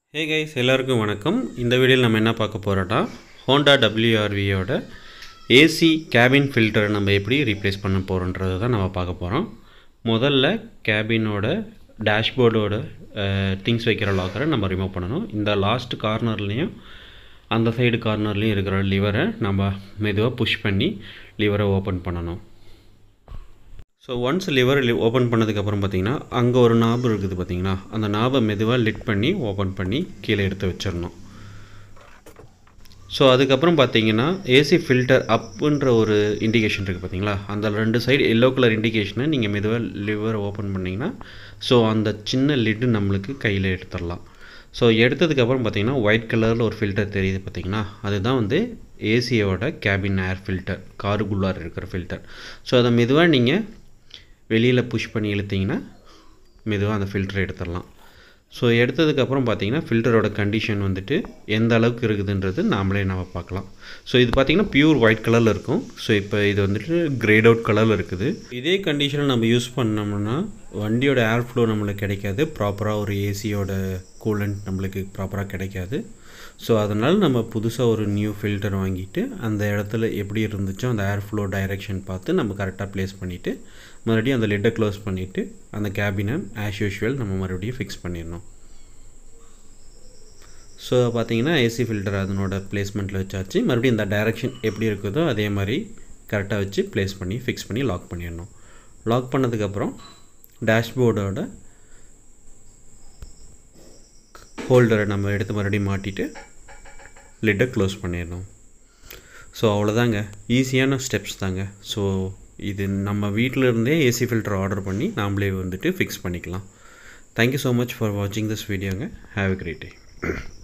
hey guys எல்லாருக்கும் வணக்கம் இந்த வீடியோவில் நம்ம என்ன பார்க்க போகிறோம்னா ஹோண்டா டபிள்யூஆர்வியோட ஏசி கேபின் ஃபில்டரை நம்ம எப்படி ரீப்ளேஸ் பண்ண போகிறோன்றது தான் நம்ம பார்க்க போகிறோம் முதல்ல கேபினோட டேஷ்போர்டோட திங்ஸ் வைக்கிற லாக்கரை நம்ம ரிமூவ் பண்ணணும் இந்த லாஸ்ட் கார்னர்லேயும் அந்த சைடு கார்னர்லேயும் இருக்கிற லிவரை நம்ம மெதுவாக புஷ் பண்ணி லிவரை ஓப்பன் பண்ணணும் ஸோ ஒன்ஸ் லிவர் ஓப்பன் பண்ணதுக்கப்புறம் பார்த்தீங்கன்னா அங்கே ஒரு நாபு இருக்குது பார்த்தீங்கன்னா அந்த நாபை மெதுவாக லிட் பண்ணி ஓப்பன் பண்ணி கீழே எடுத்து வச்சிடணும் ஸோ அதுக்கப்புறம் பார்த்தீங்கன்னா ஏசி ஃபில்டர் அப்புன்ற ஒரு இண்டிகேஷன் இருக்குது பார்த்தீங்களா அந்த ரெண்டு சைடு எல்லோ கலர் இண்டிகேஷனை நீங்கள் மெதுவாக லிவர் ஓப்பன் பண்ணிங்கன்னா ஸோ அந்த சின்ன லிட்டு நம்மளுக்கு கையில் எடுத்துடலாம் ஸோ எடுத்ததுக்கப்புறம் பார்த்தீங்கன்னா ஒயிட் கலரில் ஒரு ஃபில்டர் தெரியுது பார்த்தீங்கன்னா அதுதான் வந்து ஏசியோட கேபின் ஏர் ஃபில்டர் காருக்குள்ளார் இருக்கிற ஃபில்டர் ஸோ அதை மெதுவாக நீங்கள் வெளியில் புஷ் பண்ணி இழுத்தீங்கன்னா மெதுவாக அந்த ஃபில்டரை எடுத்துடலாம் ஸோ எடுத்ததுக்கப்புறம் பார்த்தீங்கன்னா ஃபில்டரோட கண்டிஷன் வந்துட்டு எந்த அளவுக்கு இருக்குதுன்றது நாமளே நம்ம பார்க்கலாம் ஸோ இது பார்த்தீங்கன்னா பியூர் ஒயிட் கலரில் இருக்கும் ஸோ இப்போ இது வந்துட்டு கிரேட் அவுட் கலரில் இருக்குது இதே கண்டிஷனில் நம்ம யூஸ் பண்ணோம்னா வண்டியோட ஏர் ஃப்ளோ நம்மளுக்கு கிடைக்காது ப்ராப்பராக ஒரு ஏசியோட கூலண்ட் நம்மளுக்கு ப்ராப்பராக கிடைக்காது ஸோ அதனால் நம்ம புதுசாக ஒரு நியூ ஃபில்டர் வாங்கிட்டு அந்த இடத்துல எப்படி இருந்துச்சோ அந்த ஏர் ஃப்ளோ டைரெக்ஷன் பார்த்து நம்ம கரெக்டாக ப்ளேஸ் பண்ணிவிட்டு மறுபடியும் அந்த லிட்டை க்ளோஸ் பண்ணிவிட்டு அந்த கேபினை ஆஸ் யூஷுவல் நம்ம மறுபடியும் ஃபிக்ஸ் பண்ணிடணும் ஸோ பார்த்தீங்கன்னா ஏசி ஃபில்டர் அதனோட பிளேஸ்மெண்ட்டில் வச்சாச்சு மறுபடியும் இந்த டைரெக்ஷன் எப்படி இருக்குதோ அதே மாதிரி கரெக்டாக வச்சு ப்ளேஸ் பண்ணி ஃபிக்ஸ் பண்ணி லாக் பண்ணிடணும் லாக் பண்ணதுக்கப்புறம் டேஷ்போர்டோட ஹோல்டரை நம்ம எடுத்து மறுபடியும் மாட்டிட்டு லிட்டை க்ளோஸ் பண்ணிடணும் ஸோ அவ்வளோதாங்க ஈஸியான ஸ்டெப்ஸ் தாங்க ஸோ இது நம்ம வீட்டில் இருந்தே ஏசி ஃபில்டர் ஆர்டர் பண்ணி நாமளே வந்துட்டு ஃபிக்ஸ் பண்ணிக்கலாம் தேங்க்யூ ஸோ மச் ஃபார் வாட்சிங் திஸ் வீடியோங்க ஹாவ் எ கிரேட் டே